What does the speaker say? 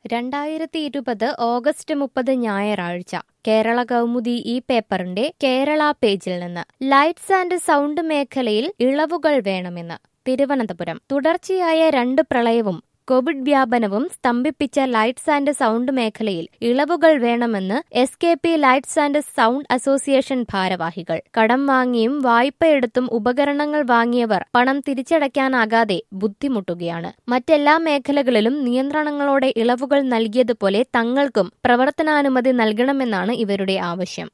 രണ്ടായിരത്തി ഇരുപത് ഓഗസ്റ്റ് മുപ്പത് ഞായറാഴ്ച കേരള കൗമുദി ഈ പേപ്പറിന്റെ കേരള പേജിൽ നിന്ന് ലൈറ്റ്സ് ആൻഡ് സൗണ്ട് മേഖലയിൽ ഇളവുകൾ വേണമെന്ന് തിരുവനന്തപുരം തുടർച്ചയായ രണ്ട് പ്രളയവും കോവിഡ് വ്യാപനവും സ്തംഭിപ്പിച്ച ലൈറ്റ്സ് ആൻഡ് സൗണ്ട് മേഖലയിൽ ഇളവുകൾ വേണമെന്ന് S K P lights and sound association ഭാരവാഹികൾ കടം വാങ്ങിയും വായ്പയെടുത്തും ഉപകരണങ്ങൾ വാങ്ങിയവർ പണം തിരിച്ചടയ്ക്കാനാകാതെ ബുദ്ധിമുട്ടുകയാണ് മറ്റെല്ലാ മേഖലകളിലും നിയന്ത്രണങ്ങളോടെ ഇളവുകൾ നൽകിയതുപോലെ തങ്ങൾക്കും പ്രവർത്തനാനുമതി നൽകണമെന്നാണ് ഇവരുടെ ആവശ്യം